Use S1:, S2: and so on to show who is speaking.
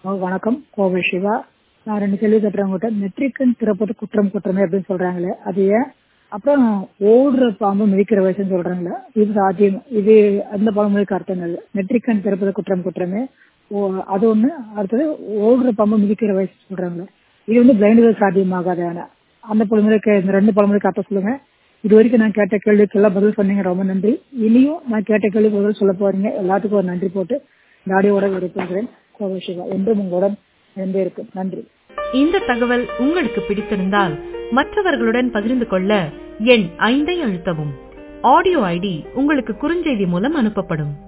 S1: ஓ வணக்கம் கோவை சிவா நான் ரெண்டு கேள்வி கேட்டுறேன் உங்கள்கிட்ட நெற்றிக்கண் திறப்பது குற்றம் குற்றமே அப்படின்னு சொல்றாங்களே அது ஏன் அப்புறம் ஓடுற பாம்பு மிதிக்கிற வயசுன்னு சொல்றாங்களே இது சாத்தியம் இது அந்த பழமொழிக்கு அர்த்தம் இல்லை நெற்றிக்கண் திறப்பது குற்றம் குற்றமே ஓ அது ஒண்ணு அடுத்தது ஓடுற பாம்பு மிதிக்கிற வயசு சொல்றாங்களே இது வந்து பிளைண்டுகள் சாத்தியமாகாது ஆனா அந்த பழமொழிக்கு இந்த ரெண்டு பழமொழிக்கு அர்த்தம் சொல்லுங்க இது வரைக்கும் நான் கேட்ட கேள்விக்கெல்லாம் பதில் சொன்னீங்க ரொம்ப நன்றி இனியும் நான் கேட்ட கேள்வி பதில் சொல்ல போறீங்க எல்லாத்துக்கும் ஒரு நன்றி போட்டு இந்த ஆடியோட விடைபெறுகிறேன் கோவை சிவா என்றும் உங்களுடன் இருந்தே இருக்கு நன்றி
S2: இந்த தகவல் உங்களுக்கு பிடித்திருந்தால் மற்றவர்களுடன் பகிர்ந்து கொள்ள எண் ஐந்தை அழுத்தவும் ஆடியோ ஐடி உங்களுக்கு குறுஞ்செய்தி மூலம் அனுப்பப்படும்